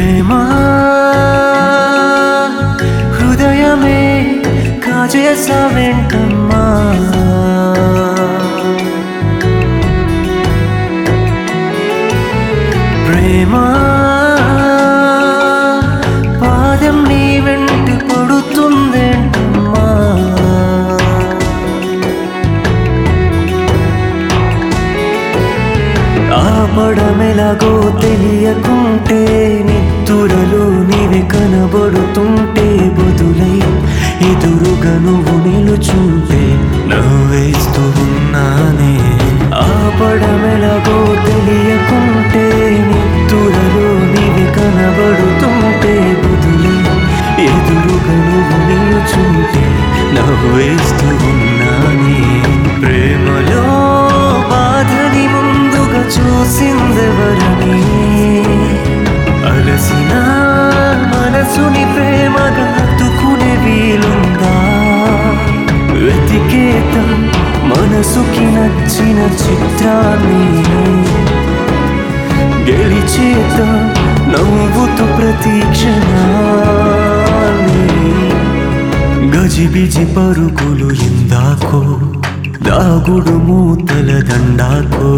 ప్రేమ హృదయమే కాజేసావేంటమ్మా ప్రేమ పాదం నీ వెంట పడుతుందేంటమ్మా ఆపడమెలాగో తెలియకుంటే నిత్తురలు నీవే కనబడుతుంటే బదులై ఎదురుగా నువ్వు నిలుచుంటే నవ్వేస్తూ ఉన్నానే ఆపడమెలాగో తెలియకుంటే నిత్తురలు నీవే కనబడుతుంటే బదులై ఎదురుగా నువ్వు నిలుచుంటే నవ్వేస్తూ ఉన్నానే ప్రేమలో బాధని ముందుగా చూసిందెవరని అలసిన మనసుని ప్రేమగా హత్తుకునే వీలుందా వెతికేత మనసుకి నచ్చిన చిత్రాన్ని గెలిచేత నవ్వుతూ ప్రతీక్షణాన్ని గజిబిజి పరుగులు ఇందాకో దాగుడు మూతల దండాకో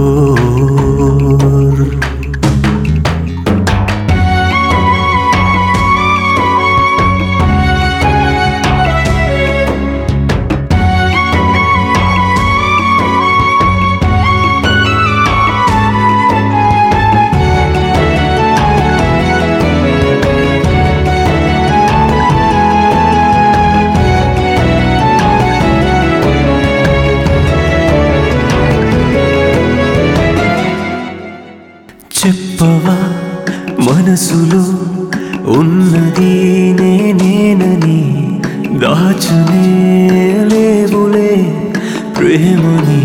చెప్పవా మనసులో ఉన్నది నేనేనని దాచనే లేవులే ప్రేమని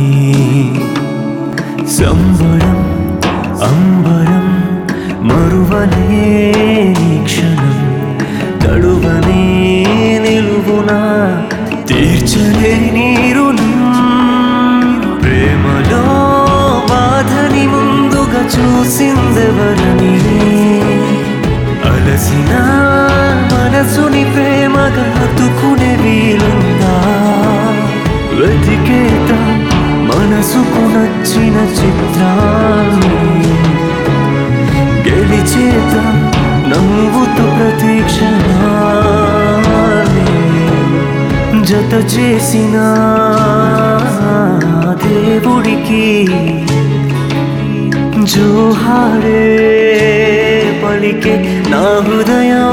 సంబరం అంబరం మరువనే నీ క్షణం తడువనే నిలువునా తీర్చలే నీరును ప్రేమలో బాధని ముందుగా చూసిందెవరని అలసిన మనసుని ప్రేమగా హత్తుకునే వీలుందా వెతికేత మనసుకు నచ్చిన చిత్రాన్ని గెలిచేత నవ్వుతూ ప్రతీక్షణాన్ని జత చేసిన దేవుడికి జోహారే పలికే నా హృదయం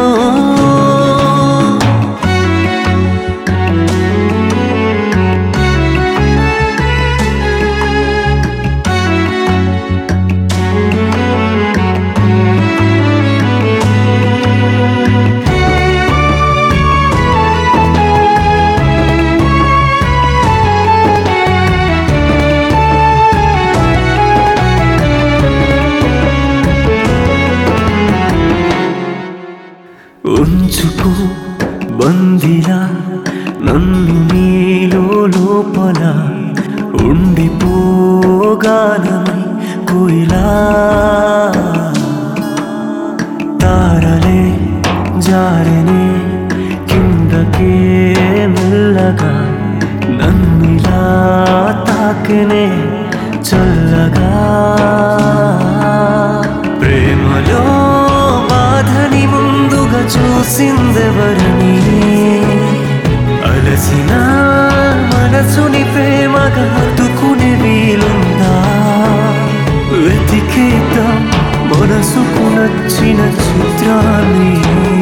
ఉంచుకో బందిలా నన్ను నీలో లోపల ఉండిపోగానమై కోయిలా తారలే జారనే కిందకే మెల్లగా నన్నిలా తాకనే చల్లగా ప్రేమలో బాధని ముందుగా చూసిందెవరని అలసిన మనసుని ప్రేమగా హత్తుకునే వీలుందా వెతికేత మనసుకు నచ్చిన చిత్రాన్ని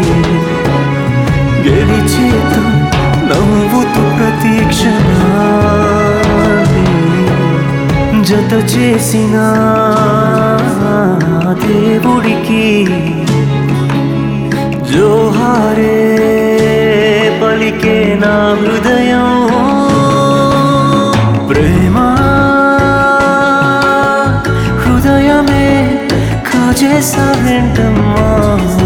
గెలిచేత నవ్వుతూ ప్రతీక్షణాన్ని జత చేసిన దేవుడికి జోహారే పలికే నా హృదయం ప్రేమ హృదయమే కాజేసావేంటమ్మా